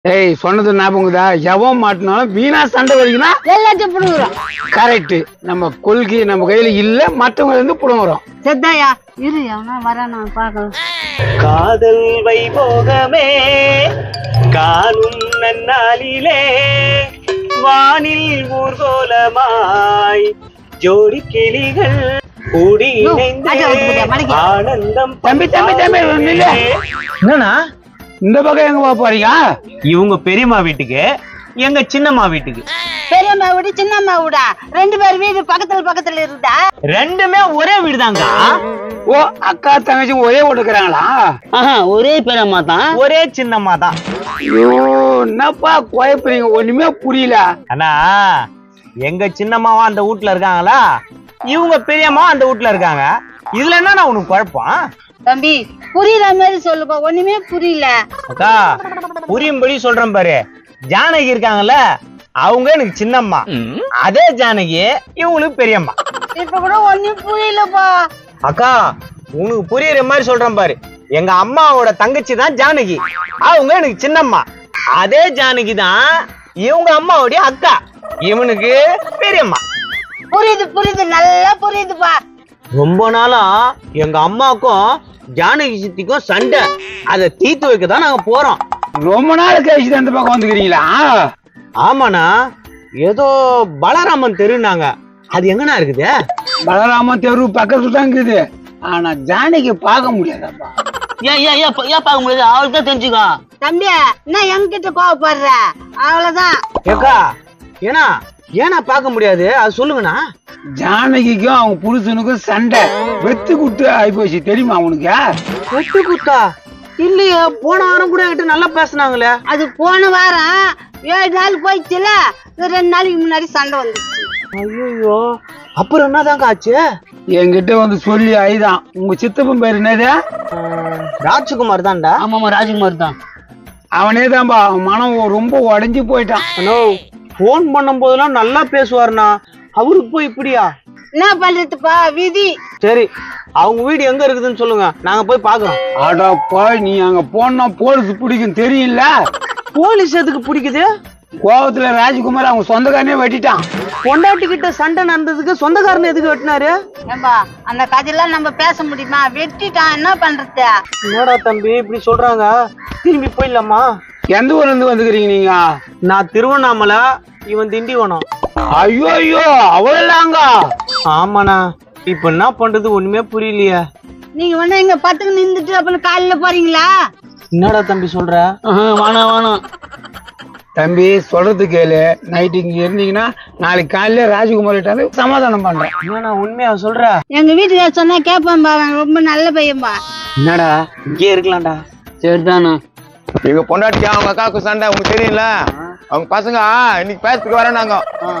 ஏய் சொன்னது ஞாபகம்தா எவன் மாட்டினாலும் வீணா சண்டை வரைக்கும்னா எல்லாத்தையும் புடுங்குறோம் கரெக்ட் நம்ம கொள்கை நம்ம கையில இல்ல மற்றவங்க இருந்து புடுங்குறோம் செத்தாயா இரு அவனா வரேன் நான் பார்க்கலாம் காதல் வைபோகமே காணும் நன்னாளிலே வானில் ஊர்கோலமாய் ஜோடி கிளிகள் கூடி யோ, இணைந்து அடி அவுத்து போட்டியா, மடக்கி. ஆனந்தம் தம்பி, தம்பி, தம்பி, நில்லு. என்னண்ணா இந்த பக்கம் எங்க போக போறீங்க இவங்க பெரியம்மா வீட்டுக்கு எங்க சின்னம்மா வீட்டுக்கு பெரியம்மா வீடு சின்னம்மா வீடா ரெண்டு பேர் வீடு பக்கத்துல பக்கத்துல இருக்குதா ரெண்டுமே ஒரே வீடுதாங்க ஓ அக்கா தங்கச்சி ஒரே ஓட்டுக்கிறாங்களா ஒரே பெரியம்மா தான் ஒரே சின்னம்மா தான் ஐயோ என்னப்பா குழப்பறீங்க ஒண்ணுமே புரியல அண்ணா எங்க சின்னம்மாவும் அந்த வீட்ல இருக்காங்களா இவங்க பெரியம்மாவும் அந்த வீட்ல இருக்காங்க இதுல என்ன உனக்கு குழப்பம் தம்பி புரியுற மாதிரி சொல்லுப்பா ஒண்ணுமே புரியல அக்கா புரியும்படி சொல்றேன் பாரு ஜானகி இருக்காங்கல்ல அவங்க எனக்கு சின்னம்மா அதே ஜானகி இவங்களுக்கு பெரியம்மா இப்ப கூட ஒண்ணும் புரியலப்பா அக்கா உனக்கு புரியுற மாதிரி சொல்றேன் பாரு எங்க அம்மாவோட தங்கச்சி தான் ஜானகி அவங்க எனக்கு சின்னம்மா அதே ஜானகி தான் இவங்க அம்மாவுடைய அக்கா இவனுக்கு பெரியம்மா புரியுது புரியுது நல்லா புரியுதுப்பா ரொம்ப நாளா எங்க அம்மாவுக்கும் ஜானகி சித்திக்கும் சண்டை அதை தீர்த்து வைக்க தான் நாங்க போறோம் ரொம்ப நாள் கழிச்சு தான் இந்த பக்கம் வந்துக்கிறீங்களா ஆமாண்ணா ஏதோ பலராமன் தெருனாங்க அது எங்கண்ணா இருக்குது பலராமன் தெரு பக்கத்துல தான் இருக்குது ஆனா ஜானகி பார்க்க முடியாதாப்பா ஏன் ஏன் ஏன் ஏன் பார்க்க முடியாது அவளுக்கு தான் தெரிஞ்சுக்கோ தம்பி என்ன என்கிட்ட கோவப்படுற அவ்வளவுதான் ஏக்கா ஏன்னா ஏன்னா பார்க்க முடியாது அது சொல்லுங்கண்ணா ஜானகிக்கும் அவங்க புருஷனுக்கும் சண்டை வெத்து குட்டு ஆயிப்போச்சு தெரியுமா அவனுக்கு வெட்டு குத்தா இல்லையே போன வாரம் கூட என்கிட்ட நல்லா பேசுனாங்களே அது போன வாரம் ஏழு நாள் போயிடுச்சுல இது ரெண்டு நாளைக்கு முன்னாடி சண்டை வந்துச்சு ஐயோ அப்புறம் என்னதாங்க ஆச்சு என்கிட்ட வந்து சொல்லி ஐதான் உங்க சித்தப்பன் பேர் என்னது ராஜ்குமார் தான்டா ஆமாமா ராஜ்குமார் தான் அவனே தான்பா அவன் மனம் ரொம்ப உடைஞ்சு போயிட்டான் அண்ணோ ஃபோன் பண்ணும் போதெல்லாம் நல்லா பேசுவாருண்ணா அவருக்கு போய் இப்படியா என்ன பண்றதுப்பா விதி சரி அவங்க வீடு எங்க இருக்குதுன்னு சொல்லுங்க நாங்க போய் பாக்குறோம் அடப்பா நீ அங்க போனா போலீஸ் பிடிக்கும் தெரியல போலீஸ் எதுக்கு பிடிக்குது கோவத்துல ராஜ்குமார் அவங்க சொந்தக்காரனே வெட்டிட்டான் பொண்டாட்டி கிட்ட சண்டை நடந்ததுக்கு சொந்தக்காரன் எதுக்கு வெட்டினாரு ஏம்பா அந்த கதையெல்லாம் நம்ம பேச முடியுமா வெட்டிட்டான் என்ன பண்றது என்னடா தம்பி இப்படி சொல்றாங்க திரும்பி போயிடலாமா எந்த ஊர்ல இருந்து வந்துக்கிறீங்க நீங்க நான் திருவண்ணாமலை இவன் திண்டிவனம் ஐயோ ஐயோ அவ்வளவுலாங்க ஆமாண்ணா இப்ப என்ன பண்றது ஒண்ணுமே புரியலையே நீங்க ஒண்ணு இங்க பத்துக்கு நின்றுட்டு அப்புறம் காலையில போறீங்களா என்னடா தம்பி சொல்ற வேணாம் வேணாம் தம்பி சொல்றது கேளு நைட்டு இங்க இருந்தீங்கன்னா நாளைக்கு காலையில ராஜ்குமார் கிட்ட வந்து சமாதானம் பண்றேன் என்னண்ணா உண்மையா சொல்ற எங்க வீட்டுக்கு சொன்னா கேட்பான்பா அவன் ரொம்ப நல்ல பையன்பா என்னடா இங்கே இருக்கலாம்டா சரிதானே எங்க பொண்டாட்டி அவங்க அக்காவுக்கு சண்டை உங்களுக்கு தெரியல அவங்க பசங்க இன்னைக்கு பேசுறதுக்கு வரோம்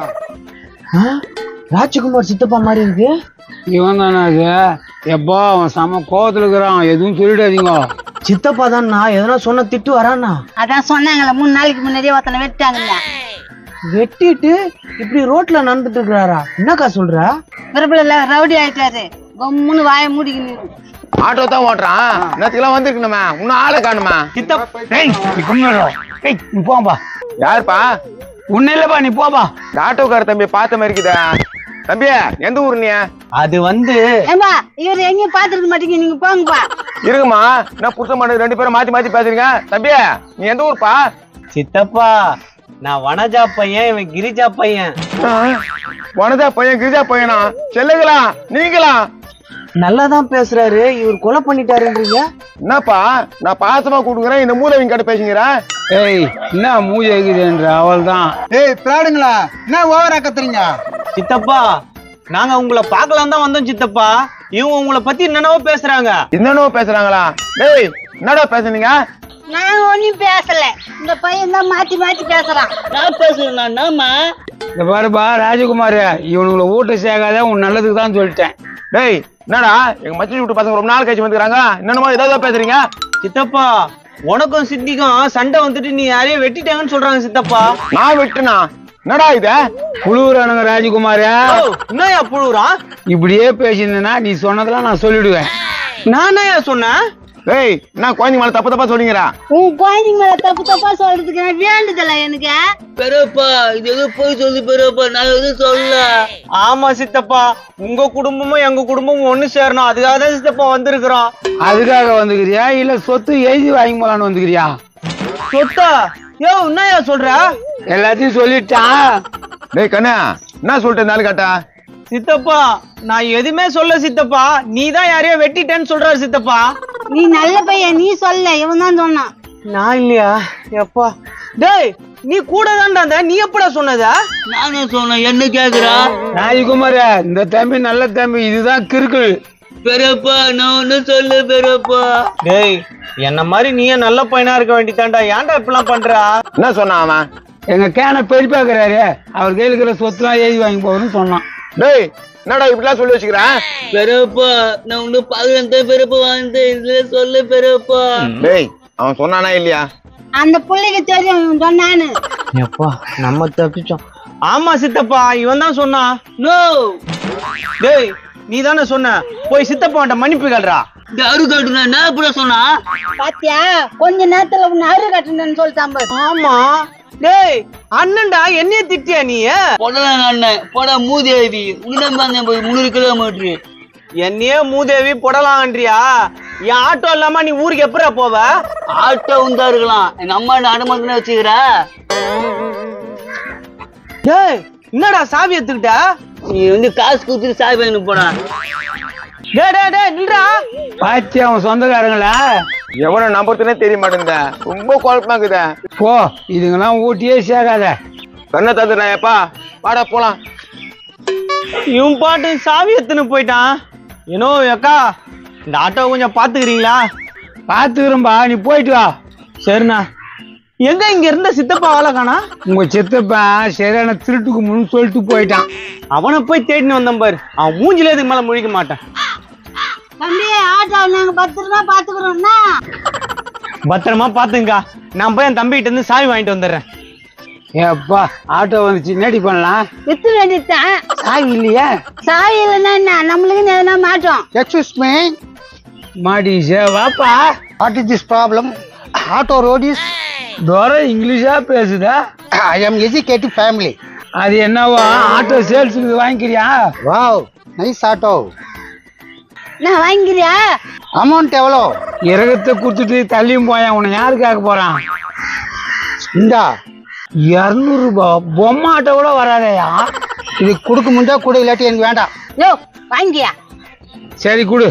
ராஜ்குமார் சித்தப்பா மாதிரி இருக்கு இவன் தானே அது எப்போ அவன் செம கோவத்துல இருக்கிறான் எதுவும் சொல்லிடாதீங்க சித்தப்பா தான்ண்ணா எதனா சொன்ன திட்டு வரானா அதான் சொன்னாங்களே மூணு நாளைக்கு முன்னாடியே ஒருத்தனை வெட்டாங்கல்ல வெட்டிட்டு இப்படி ரோட்ல நடந்துட்டு இருக்கிறாரா என்னக்கா சொல்ற விருப்பல ரவுடி ஆயிட்டாரு கம்முன்னு வாய மூடிக்கணும் ஆட்டோ தான் ஓட்டுறான் நேற்றுக்கெல்லாம் வந்திருக்கணுமே இன்னும் ஆளை காணுமா சித்தப்பா டேய் நீ கும்பிடுறா டேய் நீ போப்பா யாருப்பா உன்ன இல்லப்பா நீ போப்பா இந்த ஆட்டோக்கார தம்பி பார்த்த மாதிரி இருக்குதா தம்பி எந்த ஊர் நீ அது வந்து ஏம்பா இவர் எங்கேயும் பாத்துருக்க மாட்டீங்க நீங்க போங்கப்பா இருக்குமா என்ன புருஷன் பண்ணது ரெண்டு பேரும் மாத்தி மாத்தி பேசுறீங்க தம்பி நீ எந்த ஊர்ப்பா சித்தப்பா நான் வனஜா பையன் இவன் கிரிஜா பையன் வனதா பையன் கிரிஜா பையனா செல்லுங்களா நீங்களா நல்லா தான் பேசுறாரு இவர் கொலை பண்ணிட்டாருன்றீங்க என்னப்பா நான் பாசமா கூடுக்குறேன் இந்த மூதவிங்க கிட்ட பேசுங்கிறேன் ஏய் என்ன மூஞ்சி இருக்குதுன்ற அவள் தான் ஏய் பிராடுங்களா என்ன ஓவரா கத்துறீங்க சித்தப்பா நாங்க உங்களை பார்க்கலாம் தான் வந்தோம் சித்தப்பா இவங்க உங்களை பத்தி என்னென்னவோ பேசுறாங்க என்னென்னவோ பேசுறாங்களா டேய் என்னடா பேசுனீங்க நான் ஒண்ணும் பேசல இந்த பையன் தான் மாத்தி மாத்தி பேசுறான் நான் பேசுறேன் என்னமா இந்த பாருப்பா ராஜகுமார் இவனுங்களை வீட்டை சேர்க்காத உன் நல்லதுக்கு தான் சொல்லிட்டேன் டேய் என்னடா எங்க மச்சி வீட்டு பசங்க ரொம்ப நாள் கழிச்சு வந்துக்கிறாங்க என்னென்னமோ ஏதாவது பேசுறீங்க சித்தப்பா உனக்கும் சித்திக்கும் சண்டை வந்துட்டு நீ யாரையும் வெட்டிட்டாங்கன்னு சொல்றாங்க சித்தப்பா நான் விட்டுனா என்னடா இது புழுவுறானுங்க ராஜகுமார் என்னயா புழுறான் இப்படியே பேசியிருந்தேன்னா நீ சொன்னதெல்லாம் நான் சொல்லிடுவேன் நானே சொன்னேன் ஏய் என்ன குழந்தைங்க மேல தப்பு தப்பா சொல்றீங்கடா உன் குழந்தைங்க மேல தப்பு தப்பா சொல்றதுக்கு நான் வேண்டுதல எனக்கு பெரியப்பா இது எதுவும் போய் சொல்லு பெரியப்பா நான் எதுவும் சொல்ல ஆமா சித்தப்பா உங்க குடும்பமும் எங்க குடும்பமும் ஒண்ணு சேரணும் அதுக்காக தான் சித்தப்பா வந்திருக்கிறோம் அதுக்காக வந்துக்கிறியா இல்ல சொத்து எழுதி வாங்கி போலான்னு வந்துக்கிறியா சொத்தா யோ என்னயா சொல்ற எல்லாத்தையும் சொல்லிட்டான் டேய் கண்ணா என்ன சொல்லிட்டு இருந்தாலும் கேட்டா சித்தப்பா நான் எதுவுமே சொல்ல சித்தப்பா நீ தான் யாரையோ வெட்டிட்டேன்னு சொல்றாரு சித்தப்பா நீ நல்ல பையன் நீ சொல்ல இவன் தான் சொன்னான் நான் இல்லையா எப்பா டேய் நீ கூட தான்டா இருந்த. நீ எப்படா சொன்னதா நானே சொன்னேன் என்ன கேக்குறா ராஜகுமார் இந்த தம்பி நல்ல தம்பி இதுதான் கிறுக்கு பெரியப்பா நான் ஒண்ணு சொல்லு பெரியப்பா டேய் என்ன மாதிரி நீயே நல்ல பையனா இருக்க வேண்டியதான்டா ஏன்டா இப்படிலாம் பண்றா என்ன சொன்னான் அவன் எங்க கேன பெரியப்பாக்குறாரு அவர் கையில் இருக்கிற சொத்துலாம் எழுதி வாங்கி போகணும்னு சொன்னான் டேய் என்னடா இப்படிலாம் சொல்லி வச்சுக்கிறேன் பெரியப்பா நான் ஒண்ணு பாக்குறேன் பெரியப்பா வந்து இதுல சொல்லு பெரியப்பா டேய் அவன் சொன்னானா இல்லையா அந்த பிள்ளைக்கு தெரியும் இவன் சொன்னான்னு எப்பா நம்ம தப்பிச்சோம் ஆமா சித்தப்பா இவன் தான் சொன்னான் நோ டேய் நீ தானே சொன்ன போய் சித்தப்பாட்ட மன்னிப்பு கேள்றா இந்த அரு காட்டுனா நான் எப்படி சொன்னா பாத்தியா கொஞ்ச நேரத்துல உன்னை அரு கட்டணும்னு சொல்லிட்டான் பாரு. ஆமா டேய் அண்ணன்டா என்னைய திட்டியா நீ பொடலாம் அண்ணன் பொட மூதேவி உன்னிடம் வந்தேன் போய் முந்நூறு கிலோமீட்டர் என்னையே மூதேவி புடலான்றியா என் ஆட்டோ இல்லாம நீ ஊருக்கு எப்படா போவ ஆட்டோ உந்தா இருக்கலாம் எங்க அம்மா அனுமதி வச்சுக்கிற டேய் என்னடா சாவி எடுத்துக்கிட்ட நீ வந்து காசு கொடுத்துட்டு சாய் வாங்கிட்டு போடா டேய் டேய் டேய் நில்றா பாத்தி அவன் சொந்தக்காரங்களா எவனை நம்புறதுனே தெரிய மாட்டேங்குதா ரொம்ப குழப்பமா இருக்குதா போ இதுங்கெல்லாம் ஊட்டியே சேர்க்காத கண்ணை தந்துடுறாயப்பா வாடா போலாம் இவன் பாட்டு சாவி எடுத்துன்னு போயிட்டான் ஏனோ அக்கா இந்த ஆட்டோ கொஞ்சம் பாத்துக்கிறீங்களா பாத்துக்கிறோம்பா நீ போயிட்டு வா சரிண்ணா எங்க இங்க இருந்த சித்தப்பா வேலை காணா உங்க சித்தப்பன் சரியான திருட்டுக்கு முன்னு சொல்லிட்டு போயிட்டான் அவனை போய் தேடின்னு வந்தேன் பாரு அவன் மூஞ்சில இதுக்கு மேல முழிக்க மாட்டான் தம்பி ஆட்டோ நாங்க பத்திரமா பாத்துக்கிறோம்னா பத்திரமா பாத்துங்கக்கா நான் போய் என் தம்பிகிட்ட இருந்து சாவி வாங்கிட்டு வந்துடுறேன் ஏப்பா ஆட்டோ வந்துச்சு என்னடி பண்ணலாம் வித்து வேண்டியதுதான் சாவி இல்லையா சாவி இல்லைன்னா என்ன நம்மளுக்கு எதனா மாட்டோம் Excuse me, மாட்டிச்சே வாப்பா what is this problem? Auto road is, தூரம் இங்கிலீஷா பேசுதா I am educated family. அது என்னவா ஆட்டோ சேல்ஸுக்கு வாங்கிக்கிறியா Wow, nice auto. நான் வாங்கிக்கிறியா Amount எவ்வளோ இறகத்தை கொடுத்துட்டு தள்ளியும் போயான் உன்னை யாரு கேட்க போறான் இந்தா இருநூறு ரூபாய் பொம்மை ஆட்டோ கூட வராதேயா இது கொடுக்க முடிஞ்சா கொடு இல்லாட்டி எனக்கு வேண்டாம் யோ வாங்கியா சரி கொடு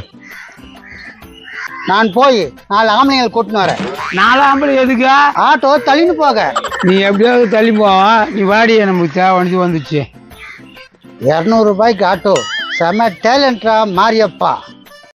நான் போய் நாலு ஆம்பளைங்களை கூட்டின்னு வரேன் நாலு ஆம்பளை எதுக்கா ஆட்டோ தள்ளின்னு போக நீ எப்படியாவது தள்ளி போவா நீ வாடிய நமக்கு தேவைன்னு வந்துச்சு இரநூறு ரூபாய்க்கு ஆட்டோ செம டேலண்டா மாரியப்பா